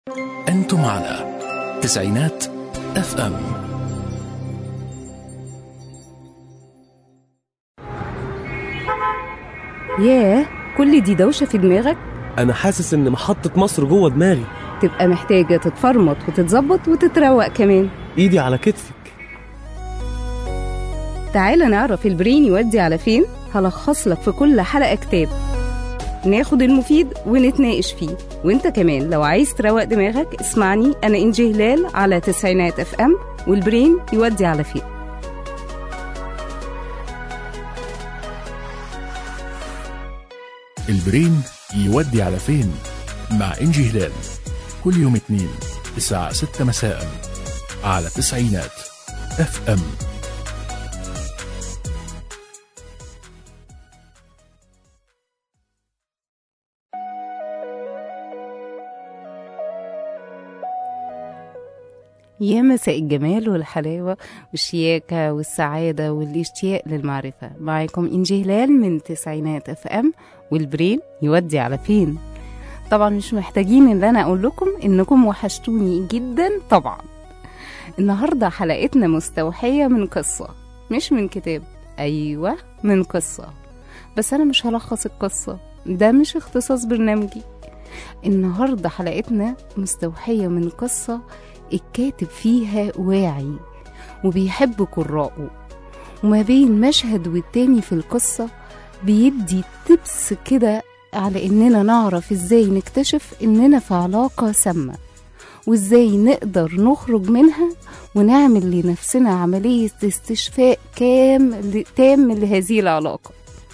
أنتم على تسعينات اف ام ياه كل دي دوشة في دماغك انا حاسس ان محطة مصر جوه دماغي تبقى محتاجة تتفرمط وتتظبط وتتروق كمان ايدي على كتفك تعالى نعرف البرين يودي على فين هلخص لك في كل حلقة كتاب ناخد المفيد ونتناقش فيه وانت كمان لو عايز تروق دماغك اسمعني انا انجي هلال على تسعينات اف ام والبرين يودي على فين البرين يودي على فين مع إنجي هلال كل يوم اثنين الساعة 6 مساء على تسعينات اف ام يا مساء الجمال والحلاوة والشياكة والسعادة والاشتياق للمعرفة معاكم إنجي هلال من تسعينات اف ام والبرين يودي على فين طبعا مش محتاجين ان انا اقول لكم انكم وحشتوني جدا طبعا النهاردة حلقتنا مستوحية من قصة مش من كتاب ايوه من قصة بس انا مش هلخص القصة ده مش اختصاص برنامجي النهاردة حلقتنا مستوحية من قصة الكاتب فيها واعي وبيحب قراءه وما بين مشهد والتاني في القصة بيدي تبس كده على إننا نعرف إزاي نكتشف إننا في علاقة سامة وإزاي نقدر نخرج منها ونعمل لنفسنا عملية استشفاء كام تام لهذه العلاقة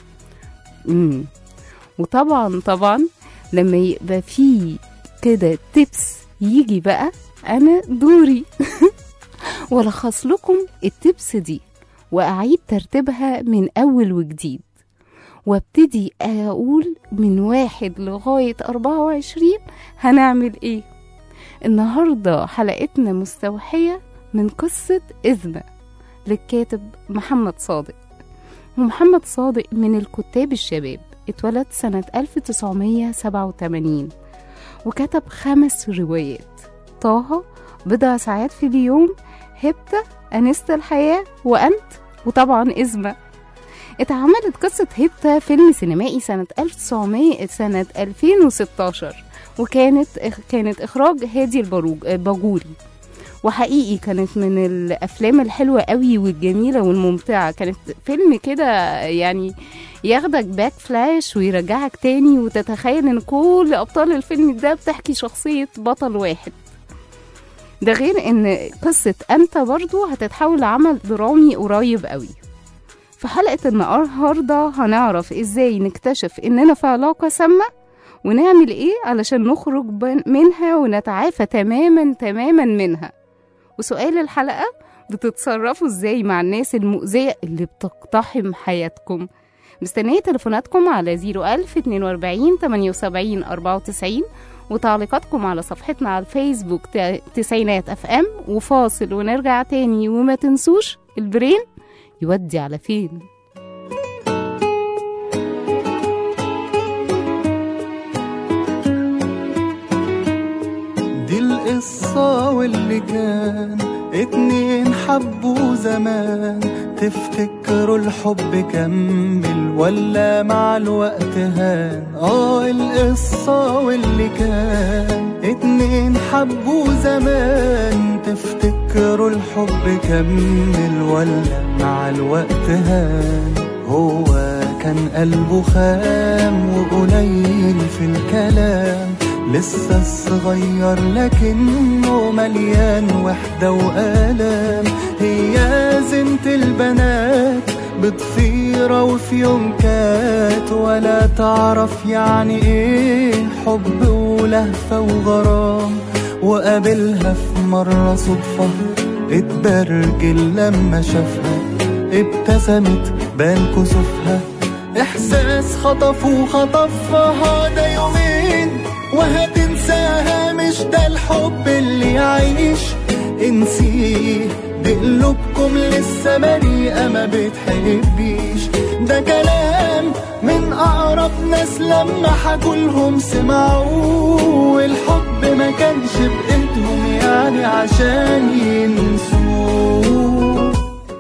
مم. وطبعا طبعا لما يبقى فيه كده تبس يجي بقى أنا دوري ولخص لكم التبس دي وأعيد ترتيبها من أول وجديد وابتدي أقول من واحد لغاية أربعة وعشرين هنعمل إيه النهاردة حلقتنا مستوحية من قصة إذنة للكاتب محمد صادق ومحمد صادق من الكتاب الشباب اتولد سنة 1987 وكتب خمس روايات طه بضع ساعات في اليوم هبتة أنست الحياة وأنت وطبعا إزمة اتعملت قصة هبتة فيلم سينمائي سنة 1900 سنة 2016 وكانت كانت إخراج هادي الباروج باجوري وحقيقي كانت من الأفلام الحلوة قوي والجميلة والممتعة كانت فيلم كده يعني ياخدك باك فلاش ويرجعك تاني وتتخيل ان كل ابطال الفيلم ده بتحكي شخصية بطل واحد ده غير ان قصة انت برضو هتتحول لعمل درامي قريب قوي في حلقة النهاردة هنعرف ازاي نكتشف اننا في علاقة سامة ونعمل ايه علشان نخرج منها ونتعافى تماما تماما منها وسؤال الحلقة بتتصرفوا ازاي مع الناس المؤذية اللي بتقتحم حياتكم مستنية تليفوناتكم على 01000 42 78 94 وتعليقاتكم على صفحتنا على الفيسبوك تسعينات اف ام وفاصل ونرجع تاني وما تنسوش البرين يودي على فين دي القصة واللي كان اتنين حبوا زمان تفتكروا الحب كمل ولا مع الوقت هان اه القصة واللي كان اتنين حبوا زمان تفتكروا الحب كمل ولا مع الوقت هان هو كان قلبه خام وقليل في الكلام لسه صغير لكنه مليان وحدة وآلام هي زنت البنات بضفيرة وفي يوم كات ولا تعرف يعني ايه حب ولهفة وغرام وقابلها في مرة صدفة اتبرجل لما شافها ابتسمت بان كسوفها احساس خطف وخطفها ده يومين وهتنساها مش ده الحب اللي يعيش انسيه دي قلوبكم لسه بريئة ما بتحبيش ده كلام من أقرب ناس لما حكولهم سمعوه الحب ما كانش عشان ينسوه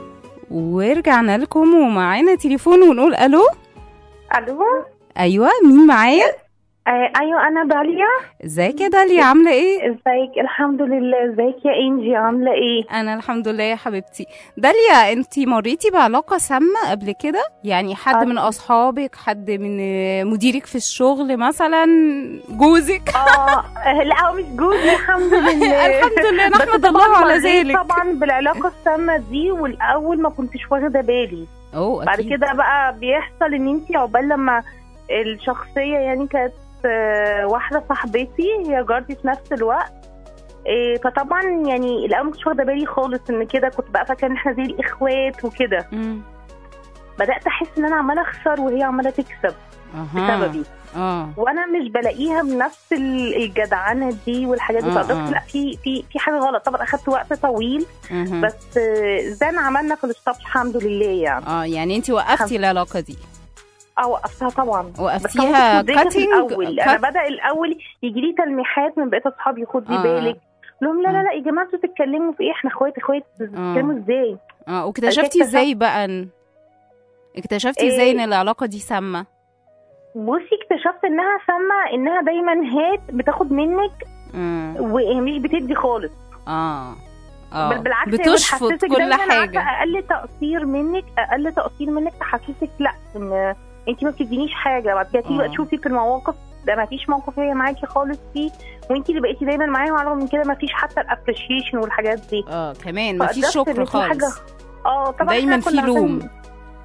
ورجعنا لكم ومعانا تليفون ونقول الو الو ايوه مين معايا آه ايوه انا داليا ازيك يا داليا عامله ايه ازيك الحمد لله ازيك يا انجي عامله ايه انا الحمد لله يا حبيبتي داليا انت مريتي بعلاقه سامه قبل كده يعني حد من اصحابك حد من آه، مديرك في الشغل مثلا جوزك اه لا هو مش جوزي الحمد لله الحمد لله بس نحمد طبعاً الله على مريت ذلك طبعا بالعلاقه السامه دي والاول ما كنتش واخده بالي اوه بعد أكيد. كده بقى بيحصل ان انت عقبال لما الشخصيه يعني كانت آه، واحده صاحبتي هي جارتي في نفس الوقت إيه، فطبعا يعني الاول ما كنتش واخده بالي خالص ان كده كنت بقى فاكره ان احنا زي الاخوات وكده مم. بدات احس ان انا عماله اخسر وهي عماله تكسب أها. بسببي اه وانا مش بلاقيها بنفس ال- الجدعنه دي والحاجات دي آه، فقدرت آه. لا في في في حاجه غلط طبعا اخدت وقت طويل مهم. بس آه، زي ما عملنا في الستوب الحمد لله يعني اه يعني انت وقفتي العلاقه دي اه وقفتها طبعا بس وقفتيها كنت مدركة في cutting- الاول انا cut- بدا الاول يجي لي تلميحات من بقيه اصحابي خدي آه. بالك لهم لا آه. لا لا يا جماعه انتوا بتتكلموا في ايه احنا اخوات اخوات بتتكلموا ازاي اه واكتشفتي اكتشفت- ازاي بقى ان اكتشفتي إيه. ازاي ان العلاقه دي سامه بصي اكتشفت انها سامه انها دايما هات بتاخد منك مم. ومش بتدي خالص اه بل اه بالعكس هي بتشفط بتحسسك كل دايماً حاجه عارفة اقل تقصير منك اقل تقصير منك تحسسك لا ان انت ما بتدينيش حاجه بعد كده تيجي بقى آه. تشوفي في المواقف ده ما فيش موقف هي معاكي خالص فيه وانت اللي بقيتي دايما معاها وعلى الرغم من كده ما فيش حتى الابريشيشن والحاجات دي اه كمان مفيش فقدرت إن شكر في حاجة- خالص اه طبعا دايما إحنا في كنا لوم عشان-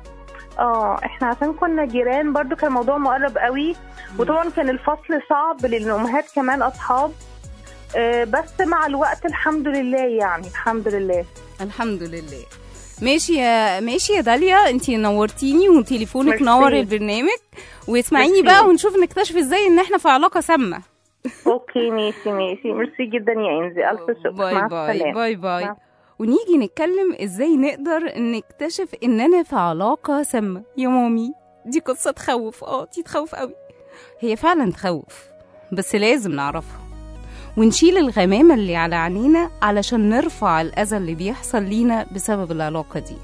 اه احنا عشان كنا جيران برضو كان الموضوع مقرب قوي وطبعا كان الفصل صعب لان الامهات كمان اصحاب آه بس مع الوقت الحمد لله يعني الحمد لله الحمد لله ماشي يا ماشي يا داليا انتي نورتيني وتليفونك ميرسي. نور البرنامج واسمعيني ميرسي. بقى ونشوف نكتشف ازاي ان احنا في علاقه سامه اوكي ماشي ماشي ميرسي جدا يا انزي الف شكر باي مع باي السلامه باي باي مع- ونيجي نتكلم ازاي نقدر نكتشف اننا في علاقه سامه يا مامي دي قصه تخوف اه دي تخوف قوي هي فعلا تخوف بس لازم نعرفها ونشيل الغمامه اللي على عينينا علشان نرفع الاذى اللي بيحصل لينا بسبب العلاقه دي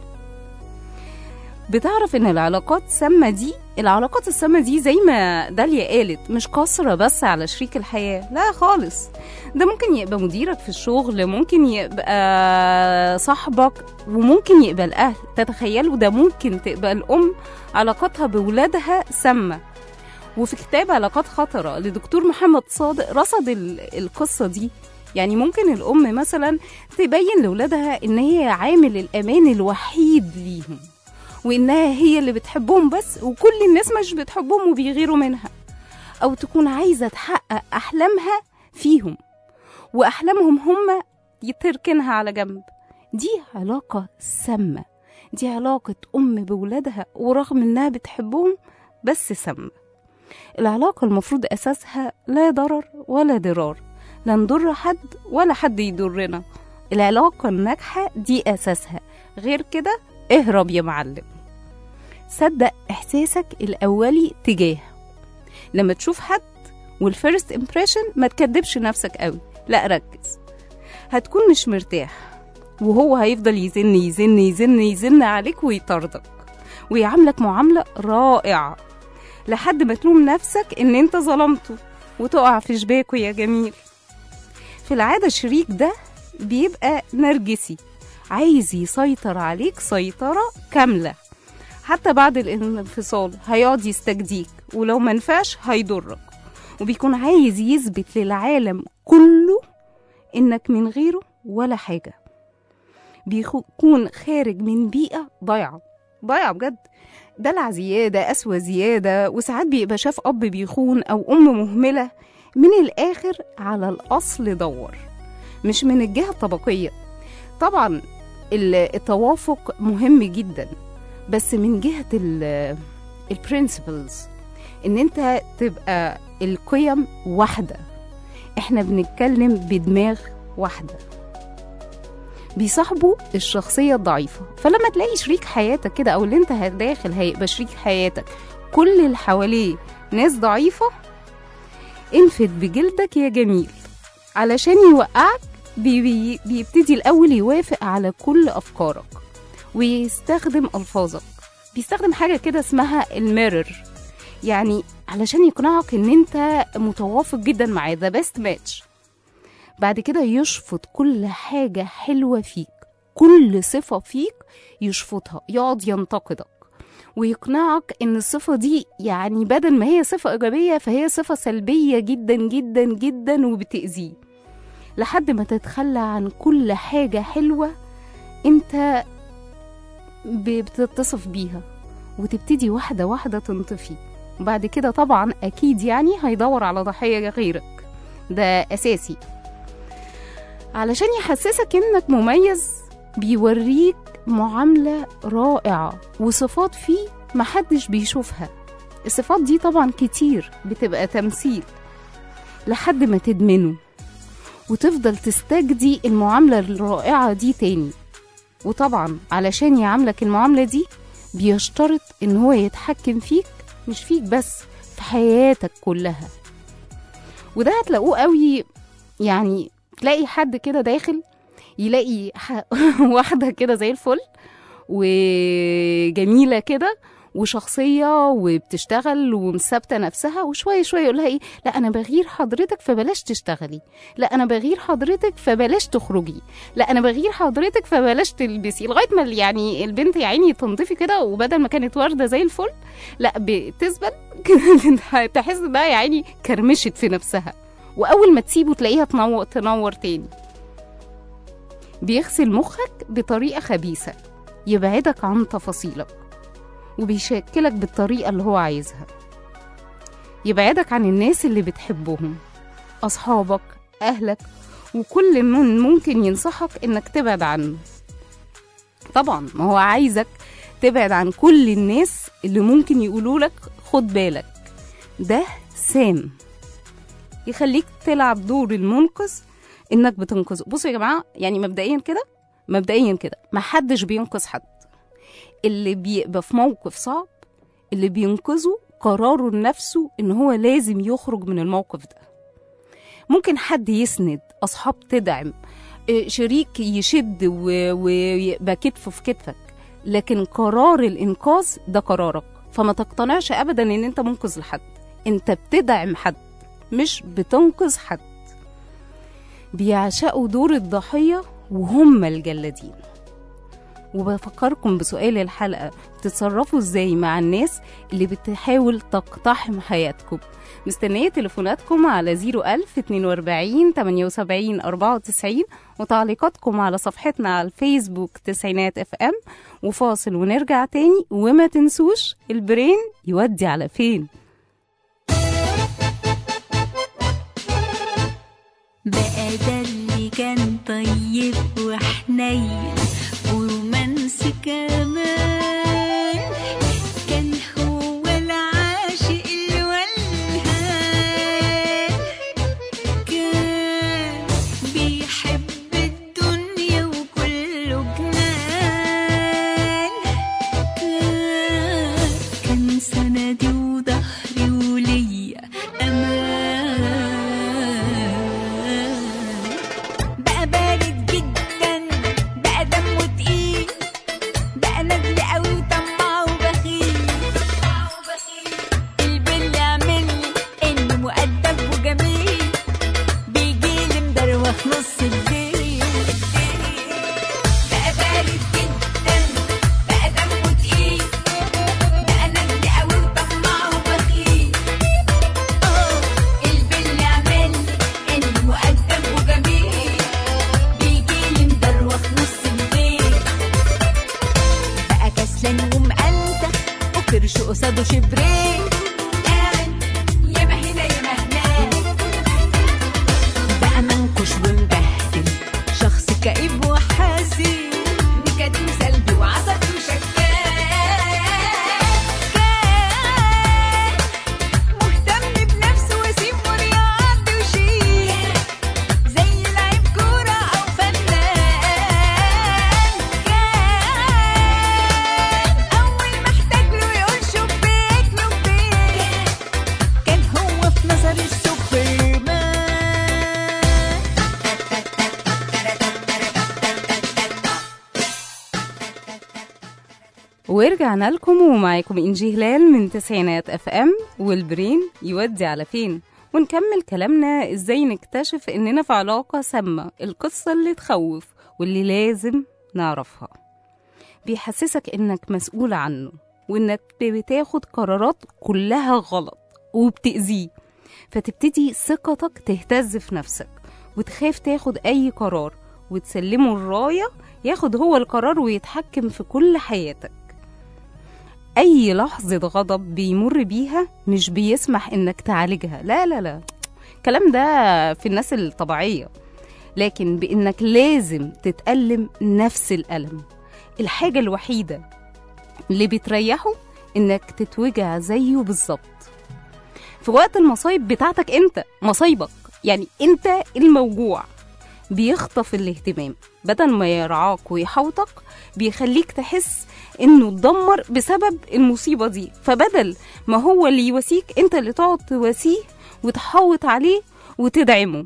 بتعرف ان العلاقات السامه دي العلاقات السامه دي زي ما داليا قالت مش قاصره بس على شريك الحياه لا خالص ده ممكن يبقى مديرك في الشغل ممكن يبقى صاحبك وممكن يبقى الاهل تتخيلوا ده ممكن تبقى الام علاقتها بولادها سامه وفي كتاب علاقات خطرة لدكتور محمد صادق رصد ال- القصة دي يعني ممكن الأم مثلا تبين لولادها إن هي عامل الأمان الوحيد ليهم وإنها هي اللي بتحبهم بس وكل الناس مش بتحبهم وبيغيروا منها أو تكون عايزة تحقق أحلامها فيهم وأحلامهم هم تركنها على جنب دي علاقة سامة دي علاقة أم بولادها ورغم إنها بتحبهم بس سامة العلاقة المفروض أساسها لا ضرر ولا ضرار لا نضر حد ولا حد يضرنا العلاقة الناجحة دي أساسها غير كده اهرب يا معلم صدق إحساسك الأولي تجاه لما تشوف حد والفيرست امبريشن ما تكدبش نفسك قوي لا ركز هتكون مش مرتاح وهو هيفضل يزن يزن يزن يزن عليك ويطاردك ويعاملك معاملة رائعة لحد ما تلوم نفسك ان انت ظلمته وتقع في شباكه يا جميل في العادة الشريك ده بيبقى نرجسي عايز يسيطر عليك سيطرة كاملة حتى بعد الانفصال هيقعد يستجديك ولو منفعش هيضرك وبيكون عايز يثبت للعالم كله انك من غيره ولا حاجة بيكون خارج من بيئة ضايعة ضايعة بجد دلع زيادة قسوة زيادة وساعات بيبقى شاف أب بيخون أو أم مهملة من الآخر على الأصل دور مش من الجهة الطبقية طبعا ال- التوافق مهم جدا بس من جهة البرنسبلز ان انت تبقى القيم واحدة احنا بنتكلم بدماغ واحدة بيصاحبوا الشخصية الضعيفة فلما تلاقي شريك حياتك كده أو اللي أنت داخل هيبقى شريك حياتك كل اللي حواليه ناس ضعيفة انفد بجلدك يا جميل علشان يوقعك بي بي بيبتدي الأول يوافق على كل أفكارك ويستخدم ألفاظك بيستخدم حاجة كده اسمها الميرور يعني علشان يقنعك ان انت متوافق جدا معاه ذا بيست ماتش بعد كده يشفط كل حاجة حلوة فيك كل صفة فيك يشفطها يقعد ينتقدك ويقنعك ان الصفة دي يعني بدل ما هي صفة إيجابية فهي صفة سلبية جدا جدا جدا وبتأذيه لحد ما تتخلى عن كل حاجة حلوة انت ب- بتتصف بيها وتبتدي واحدة واحدة تنطفي وبعد كده طبعا أكيد يعني هيدور على ضحية غيرك ده أساسي علشان يحسسك إنك مميز بيوريك معاملة رائعة وصفات فيه محدش بيشوفها الصفات دي طبعا كتير بتبقى تمثيل لحد ما تدمنه وتفضل تستجدي المعاملة الرائعة دي تاني وطبعا علشان يعاملك المعاملة دي بيشترط ان هو يتحكم فيك مش فيك بس في حياتك كلها وده هتلاقوه قوي يعني تلاقي حد كده داخل يلاقي ح... واحدة كده زي الفل وجميلة كده وشخصية وبتشتغل ومثبتة نفسها وشوية شوية يقول لها ايه لا انا بغير حضرتك فبلاش تشتغلي لا انا بغير حضرتك فبلاش تخرجي لا انا بغير حضرتك فبلاش تلبسي لغايه ما يعني البنت يا عيني تنطفي كده وبدل ما كانت ورده زي الفل لا بتثبت تحس انها يا عيني كرمشت في نفسها واول ما تسيبه تلاقيها تنور تنور تاني بيغسل مخك بطريقه خبيثه يبعدك عن تفاصيلك وبيشكلك بالطريقه اللي هو عايزها يبعدك عن الناس اللي بتحبهم اصحابك اهلك وكل من ممكن ينصحك انك تبعد عنه طبعا ما هو عايزك تبعد عن كل الناس اللي ممكن يقولوا لك خد بالك ده سام يخليك تلعب دور المنقذ انك بتنقذه بصوا يا جماعه يعني مبدئيا كده مبدئيا كده محدش بينقذ حد اللي بيبقى في موقف صعب اللي بينقذه قراره لنفسه ان هو لازم يخرج من الموقف ده ممكن حد يسند اصحاب تدعم إيه، شريك يشد و- ويبقى كتفه في كتفك لكن قرار الانقاذ ده قرارك فما تقتنعش ابدا ان انت منقذ لحد انت بتدعم حد مش بتنقذ حد بيعشقوا دور الضحيه وهم الجلادين وبفكركم بسؤال الحلقة بتتصرفوا ازاي مع الناس اللي بتحاول تقتحم حياتكم مستنية تليفوناتكم على 01000 42 78 94 وتعليقاتكم على صفحتنا على الفيسبوك تسعينات اف ام وفاصل ونرجع تاني وما تنسوش البرين يودي على فين بقى ده اللي كان طيب وحنين ورومانسي كمان كان هو العاشق الولهان كان بيحب الدنيا وكله جنان كان كان سندي وظهري وليا امان بقى بارد جدا بقى دمه تقيل بقى ندل قوي وطماع وبخيل البل يعمل انه مؤدب وجميل بيجيلي مدروخ نص الليل بقى بارد جدا بقى دمه تقيل بقى ندل قوي وطماع وبخيل البل يعمل انه مؤدب وجميل بيجيلي مدروخ نص الليل بقى كسلان ومقلتة وكرش قصاده شبرين قاعد ياما هنا ياما هناك بقى منكش ومبهدل شخص كئيب وحزين نكد وسلبي وعصبي وشكاك كان مهتم بنفسه وسيم ورياضي وشيك زي لعيب كورة أو فنان كان أول ما احتاج له يقول شبيك ورجعنا لكم ومعاكم إنجي هلال من تسعينات اف ام والبرين يودي على فين ونكمل كلامنا ازاي نكتشف اننا في علاقة سامة القصة اللي تخوف واللي لازم نعرفها بيحسسك انك مسؤول عنه وانك بتاخد قرارات كلها غلط وبتأذيه فتبتدي ثقتك تهتز في نفسك وتخاف تاخد اي قرار وتسلمه الراية ياخد هو القرار ويتحكم في كل حياتك أي لحظة غضب بيمر بيها مش بيسمح إنك تعالجها لا لا لا الكلام ده في الناس الطبيعية لكن بإنك لازم تتألم نفس الألم الحاجة الوحيدة اللي بتريحه إنك تتوجع زيه بالظبط في وقت المصايب بتاعتك أنت مصايبك يعني أنت الموجوع بيخطف الاهتمام بدل ما يرعاك ويحوطك بيخليك تحس انه اتدمر بسبب المصيبه دي فبدل ما هو اللي يواسيك انت اللي تقعد تواسيه وتحوط عليه وتدعمه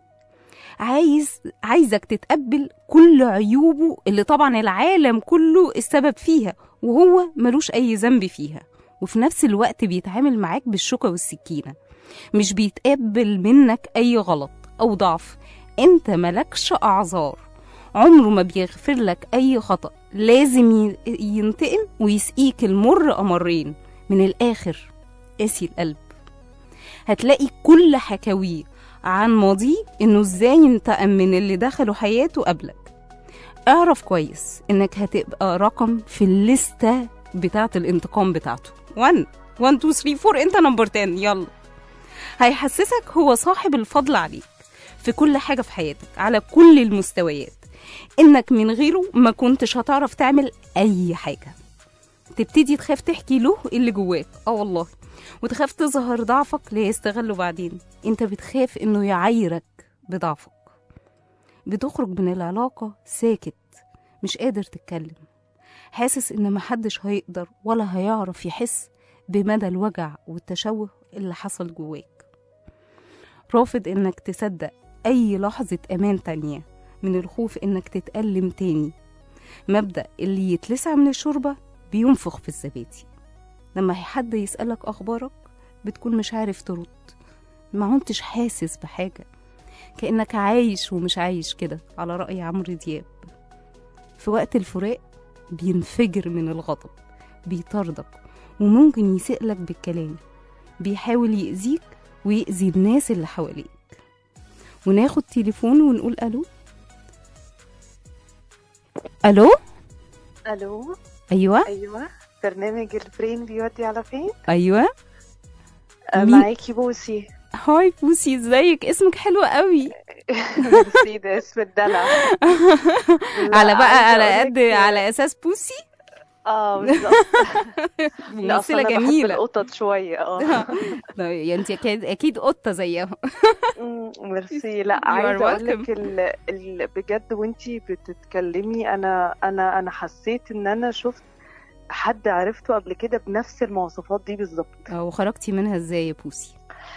عايز عايزك تتقبل كل عيوبه اللي طبعا العالم كله السبب فيها وهو ملوش اي ذنب فيها وفي نفس الوقت بيتعامل معاك بالشوكة والسكينة مش بيتقبل منك أي غلط أو ضعف أنت ملكش أعذار عمره ما بيغفر لك أي خطأ لازم ي- ينتقم ويسقيك المر أمرين من الآخر قاسي القلب هتلاقي كل حكاويه عن ماضيه إنه إزاي انتقم من اللي دخلوا حياته قبلك اعرف كويس إنك هتبقى رقم في الليستة بتاعة الانتقام بتاعته 1 1 2 3 4 انت نمبر 10 يلا هيحسسك هو صاحب الفضل عليك في كل حاجة في حياتك على كل المستويات انك من غيره ما كنتش هتعرف تعمل اي حاجة تبتدي تخاف تحكي له اللي جواك اه والله وتخاف تظهر ضعفك ليستغله بعدين انت بتخاف انه يعايرك بضعفك بتخرج من العلاقة ساكت مش قادر تتكلم حاسس ان محدش هيقدر ولا هيعرف يحس بمدى الوجع والتشوه اللي حصل جواك رافض انك تصدق اي لحظة امان تانية من الخوف انك تتألم تاني مبدأ اللي يتلسع من الشوربة بينفخ في الزبادي لما حد يسألك أخبارك بتكون مش عارف ترد ما عنتش حاسس بحاجة كأنك عايش ومش عايش كده على رأي عمرو دياب في وقت الفراق بينفجر من الغضب بيطاردك وممكن يسألك بالكلام بيحاول يأذيك ويأذي الناس اللي حواليك وناخد تليفون ونقول ألو ألو الو أيوة ايوه برنامج البرين بيودي على فين أيوة آه، مين؟ معاكي بوسي هاي بوسي ازيك اسمك حلو قوي ميرسي ده اسم الدلع لا، على بقى عايزة على أقولك- قد على اساس بوسي اه بالظبط لا، أصل ممثله أنا بحب جميله القطط شويه اه لا، يعني انت اكيد اكيد قطه زيها مم، ميرسي لا You are عايزه اقول welcome. لك ال... ال... بجد وانتي بتتكلمي انا انا انا حسيت ان انا شفت حد عرفته قبل كده بنفس المواصفات دي بالظبط وخرجتي منها ازاي يا بوسي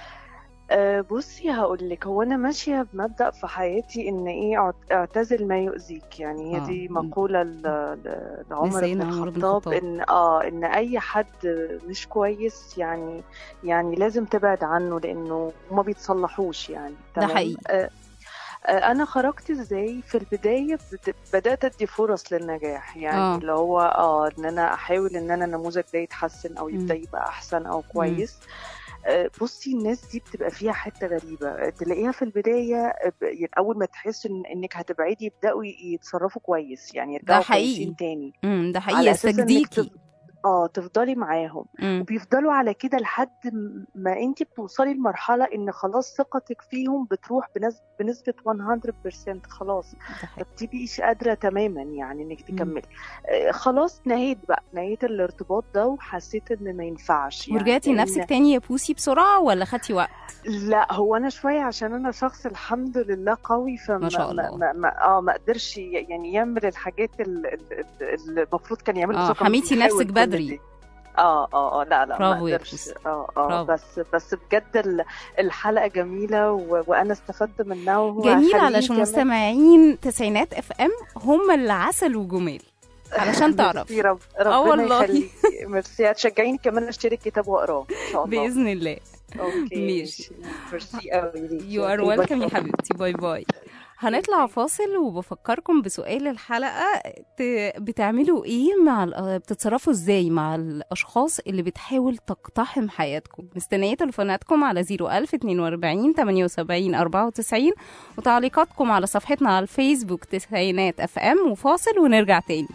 أه بصي هقول لك هو انا ماشيه بمبدا في حياتي ان ايه اعت- اعتزل ما يؤذيك يعني هي آه. دي مقوله ل- ل- لعمر بن لسيدنا عمر بن الخطاب الخطاب. ان اه ان اي حد مش كويس يعني يعني لازم تبعد عنه لانه ما بيتصلحوش يعني ده تمام؟ حقيقي. آه آه، انا خرجت ازاي في البدايه بد- بدات ادي فرص للنجاح يعني آه. آه. اللي هو اه ان انا احاول ان انا النموذج ده يتحسن او يبدا مم. يبقى احسن او كويس آه، بصي الناس دي بتبقى فيها حته غريبه آه، تلاقيها في البدايه آه، ب- يعني اول ما تحس إن انك هتبعدي يبداوا ي- يتصرفوا كويس يعني يرجعوا حقيقي. كويسين تاني امم ده على حقيقي أساس إنك استجديكي تف- اه تفضلي معاهم مم. وبيفضلوا على كده لحد م- ما انت بتوصلي لمرحله ان خلاص ثقتك فيهم بتروح بنسبه بنسبه 100% خلاص ده حقيقي. ما بتبقيش قادره تماما يعني انك مم. تكملي آه خلاص نهيت بقى نهيت الارتباط ده وحسيت ان ما ينفعش يعني ورجعتي لأن- لنفسك تاني يا بوسي بسرعه ولا خدتي وقت لا هو انا شويه عشان انا شخص الحمد لله قوي فما ما شاء الله. ما ما ما اه ما قدرش ي- يعني يعمل الحاجات ال- ال- ال- اللي المفروض كان يعملها آه، بس هو كان حميتي بيحاول نفسك كل بدري. دي. اه اه اه لا لا برافو ما يا قدرش بوسي. اه اه برافو. بس بس بجد ال- الحلقه جميله و... وانا استفدت منها وهو جميل هخليه علشان كمان- مستمعين تسعينات اف ام هم اللي عسل وجمال علشان تعرف ميرسي رب آه ربنا والله. يخليكي ميرسي هتشجعيني كمان اشتري الكتاب واقراه ان شاء الله باذن الله اوكي ماشي. ميرسي قوي ليكي. يو ار أوكي، ويلكم يا باي. حبيبتي باي باي هنطلع فاصل وبفكركم بسؤال الحلقة ت- بتعملوا ايه مع ال- بتتصرفوا ازاي مع الاشخاص اللي بتحاول تقتحم حياتكم مستنية تليفوناتكم على 01000 42 78 94 وتعليقاتكم على صفحتنا على الفيسبوك تسعينات اف ام وفاصل ونرجع تاني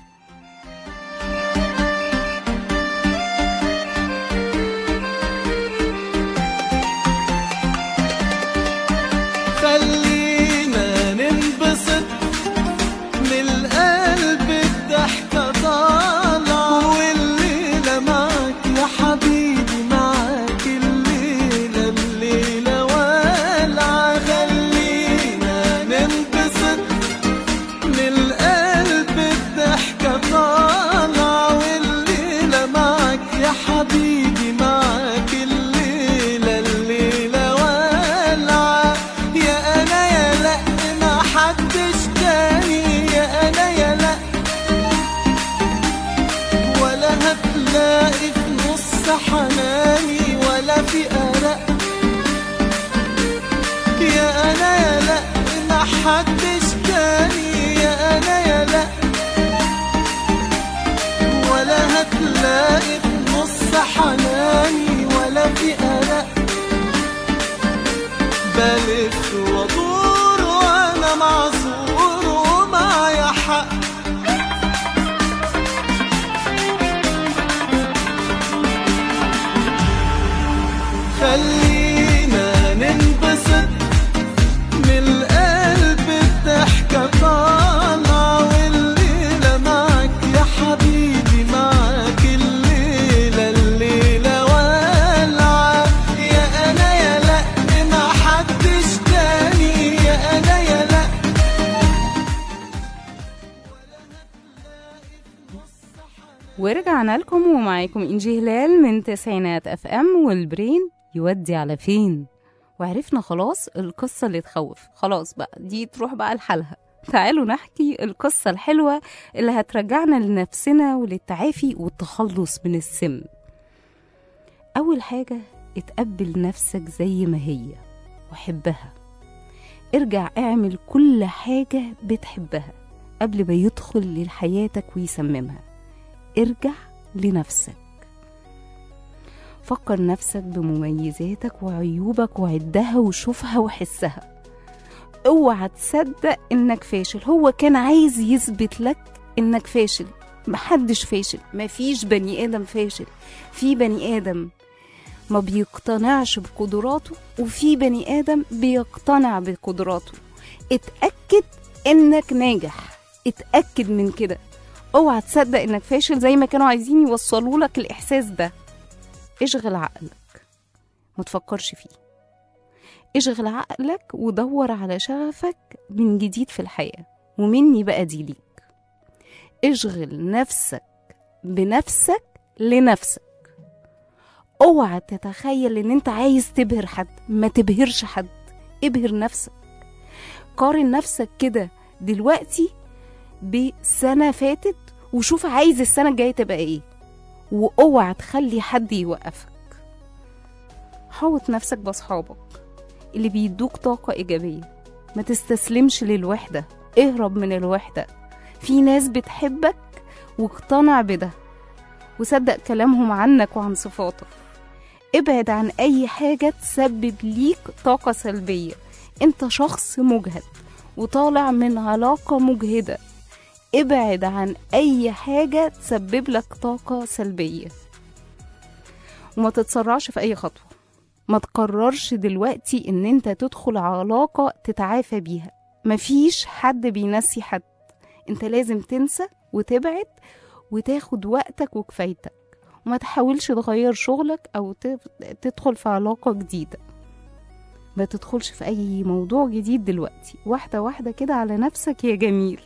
خلينا ننبسط من القلب الضحكة طالعة والليلة معاك يا حبيبي معاك الليلة الليلة والعة خلينا ننبسط من القلب الضحكة طالعة والليلة معاك يا حبيبي معاك الليلة الليلة والعة يا أنا يا لأ ما حدش تاني يا أنا يا لأ ولا هتلاقي في نص حناني ولا في قلق يا أنا يا لأ ما حدش تاني يا أنا يا لأ ولا هتلاقي في نص حناني ولا في قلق بلف وادور وانا معذور ومعايا حق خلينا ننبسط من القلب الضحكة طالعة والليلة معاك يا حبيبي معاك الليلة الليلة والعة يا أنا يا لأ ما حدش تاني يا أنا يا لأ ورجعنا لكم ومعاكم إنجي هلال من تسعينات اف ام والبرين يودي على فين وعرفنا خلاص القصة اللي تخوف خلاص بقى دي تروح بقى لحالها تعالوا نحكي القصة الحلوة اللي هترجعنا لنفسنا وللتعافي والتخلص من السم أول حاجة اتقبل نفسك زي ما هي وحبها ارجع اعمل كل حاجة بتحبها قبل ما يدخل لحياتك ويسممها ارجع لنفسك فكر نفسك بمميزاتك وعيوبك وعدها وشوفها وحسها اوعى تصدق انك فاشل هو كان عايز يثبت لك انك فاشل محدش فاشل مفيش بني ادم فاشل في بني ادم ما بيقتنعش بقدراته وفي بني ادم بيقتنع بقدراته اتاكد انك ناجح اتاكد من كده اوعى تصدق انك فاشل زي ما كانوا عايزين يوصلوا لك الاحساس ده اشغل عقلك ما تفكرش فيه اشغل عقلك ودور على شغفك من جديد في الحياة ومني بقى دي ليك اشغل نفسك بنفسك لنفسك اوعى تتخيل ان انت عايز تبهر حد ما تبهرش حد ابهر نفسك قارن نفسك كده دلوقتي بسنة فاتت وشوف عايز السنة الجاية تبقى ايه واوعى تخلي حد يوقفك حوط نفسك بأصحابك اللي بيدوك طاقة إيجابية ما تستسلمش للوحدة اهرب من الوحدة في ناس بتحبك واقتنع بده وصدق كلامهم عنك وعن صفاتك ابعد عن أي حاجة تسبب ليك طاقة سلبية انت شخص مجهد وطالع من علاقة مجهدة ابعد عن أي حاجة تسبب لك طاقة سلبية وما تتسرعش في أي خطوة ما تقررش دلوقتي ان انت تدخل علاقة تتعافى بيها مفيش حد بينسي حد انت لازم تنسى وتبعد وتاخد وقتك وكفايتك وما تحاولش تغير شغلك او تدخل في علاقة جديدة ما تدخلش في اي موضوع جديد دلوقتي واحدة واحدة كده على نفسك يا جميل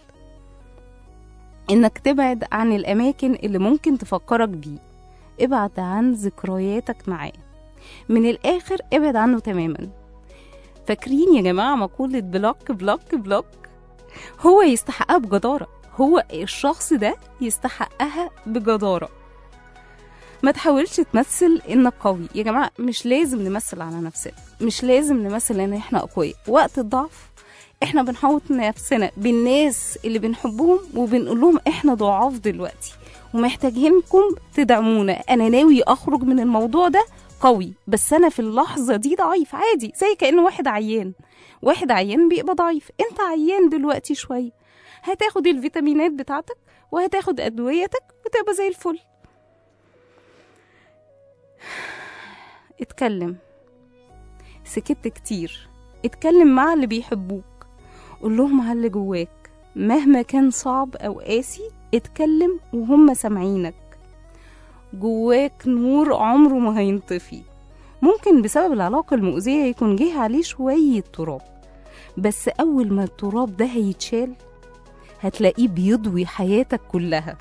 انك تبعد عن الاماكن اللي ممكن تفكرك بيه ابعد عن ذكرياتك معاه من الاخر ابعد عنه تماما فاكرين يا جماعه مقوله بلوك بلوك بلوك هو يستحقها بجداره هو الشخص ده يستحقها بجدارة ما تحاولش تمثل انك قوي يا جماعة مش لازم نمثل على نفسنا مش لازم نمثل ان احنا اقوياء وقت الضعف احنا بنحوط نفسنا بالناس اللي بنحبهم وبنقول لهم احنا ضعاف دلوقتي ومحتاجينكم تدعمونا انا ناوي اخرج من الموضوع ده قوي بس انا في اللحظة دي ضعيف عادي زي كأن واحد عيان واحد عيان بيبقى ضعيف انت عيان دلوقتي شوية هتاخد الفيتامينات بتاعتك وهتاخد ادويتك وتبقى زي الفل اتكلم سكت كتير اتكلم مع اللي بيحبوك قول لهم على اللي جواك مهما كان صعب او قاسي اتكلم وهم سامعينك جواك نور عمره ما هينطفي ممكن بسبب العلاقة المؤذية يكون جه عليه شوية تراب بس أول ما التراب ده هيتشال هتلاقيه بيضوي حياتك كلها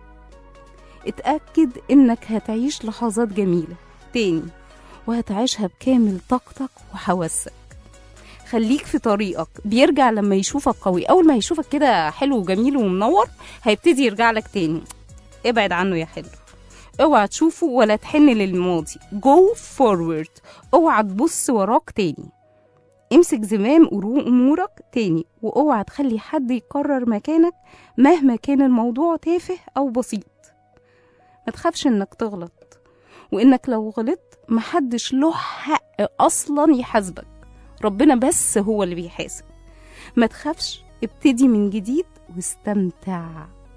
اتأكد إنك هتعيش لحظات جميلة تاني وهتعيشها بكامل طاقتك وحواسك خليك في طريقك بيرجع لما يشوفك قوي أول ما يشوفك كده حلو وجميل ومنور هيبتدي يرجع لك تاني ابعد عنه يا حلو اوعى تشوفه ولا تحن للماضي جو فورورد اوعى تبص وراك تاني امسك زمام أرو- امورك تاني واوعى تخلي حد يقرر مكانك مهما كان الموضوع تافه او بسيط ما تخافش انك تغلط وانك لو غلطت محدش له حق اصلا يحاسبك ربنا بس هو اللي بيحاسب ما تخافش ابتدي من جديد واستمتع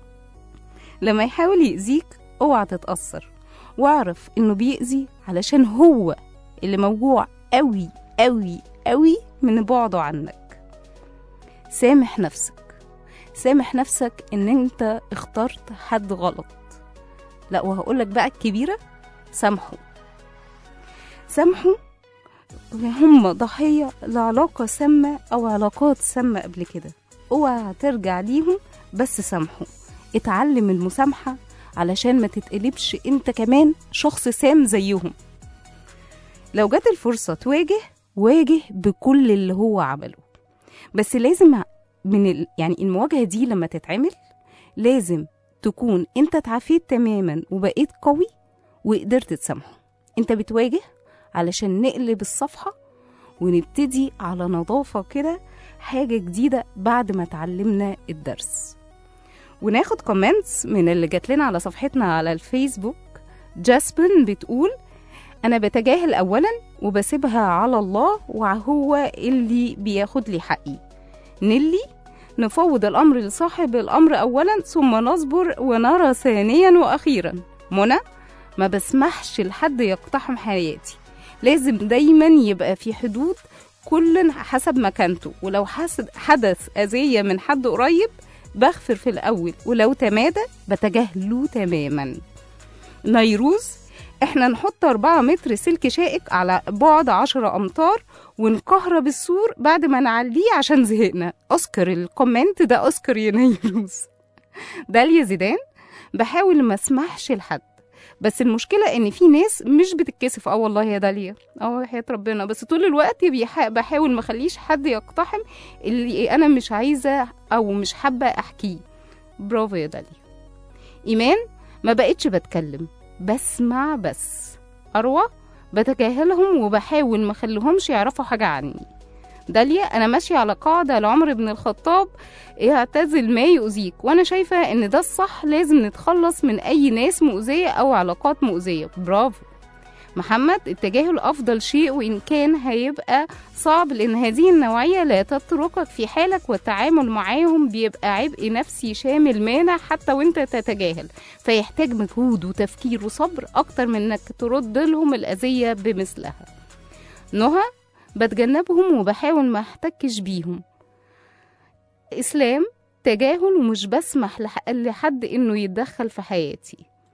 لما يحاول يأذيك اوعى تتأثر واعرف انه بيأذي علشان هو اللي موجوع قوي قوي قوي من بعده عنك سامح نفسك سامح نفسك ان انت اخترت حد غلط لا وهقولك بقى الكبيرة سامحوا سامحوا هم ضحية لعلاقة سامة أو علاقات سامة قبل كده اوعى ترجع ليهم بس سامحوا اتعلم المسامحة علشان ما تتقلبش انت كمان شخص سام زيهم لو جت الفرصة تواجه واجه بكل اللي هو عمله بس لازم من ال... يعني المواجهة دي لما تتعمل لازم تكون انت اتعافيت تماما وبقيت قوي وقدرت تسامحه انت بتواجه علشان نقلب الصفحة ونبتدي على نظافة كده حاجة جديدة بعد ما اتعلمنا الدرس وناخد كومنتس من اللي جات لنا على صفحتنا على الفيسبوك جاسبن بتقول أنا بتجاهل أولا وبسيبها على الله وهو اللي بياخد لي حقي نيلي نفوض الأمر لصاحب الأمر أولا ثم نصبر ونرى ثانيا وأخيرا منى ما بسمحش لحد يقتحم حياتي لازم دايما يبقى في حدود كل حسب مكانته ولو حسد حدث أذية من حد قريب بغفر في الأول ولو تمادى بتجاهله تماما نيروز احنا نحط 4 متر سلك شائك على بعد 10 أمتار ونكهرب السور بعد ما نعليه عشان زهقنا أذكر الكومنت ده أذكر يا نيروز داليا زيدان بحاول ما اسمحش لحد بس المشكلة إن في ناس مش بتتكسف اه والله يا داليا اه حياة ربنا بس طول الوقت بيح- بحاول ما اخليش حد يقتحم اللي أنا مش عايزة أو مش حابة أحكيه برافو يا داليا إيمان ما بقتش بتكلم بسمع بس أروى بتجاهلهم وبحاول ما اخليهمش يعرفوا حاجة عني داليا أنا ماشية على قاعدة لعمر بن الخطاب اعتزل ما يؤذيك وأنا شايفة إن ده الصح لازم نتخلص من أي ناس مؤذية أو علاقات مؤذية برافو محمد التجاهل أفضل شيء وإن كان هيبقى صعب لأن هذه النوعية لا تتركك في حالك والتعامل معاهم بيبقى عبء نفسي شامل مانع حتى وانت تتجاهل فيحتاج مجهود وتفكير وصبر أكتر من إنك ترد لهم الأذية بمثلها نهى بتجنبهم وبحاول ما احتكش بيهم إسلام تجاهل ومش بسمح لح- لحد إنه يتدخل في حياتي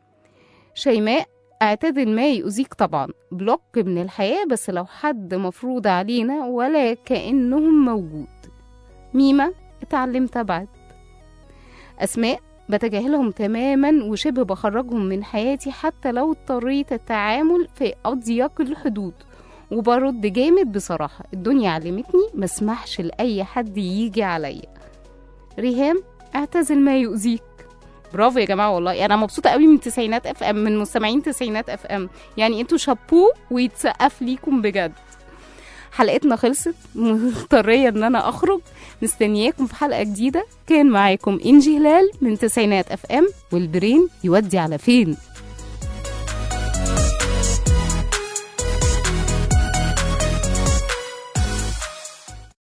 شيماء اعتدل ما يؤذيك طبعا بلوك من الحياة بس لو حد مفروض علينا ولا كأنهم موجود ميمة اتعلمت أبعد أسماء بتجاهلهم تماما وشبه بخرجهم من حياتي حتى لو اضطريت التعامل في أضيق الحدود وبرد جامد بصراحة الدنيا علمتني مسمحش لأي حد يجي عليا ريهام اعتزل ما يؤذيك برافو يا جماعه والله انا مبسوطه قوي من تسعينات اف ام من مستمعين تسعينات اف ام يعني انتوا شابوه ويتسقف ليكم بجد حلقتنا خلصت مضطريه ان انا اخرج مستنياكم في حلقه جديده كان معاكم انجي هلال من تسعينات اف ام والبرين يودي على فين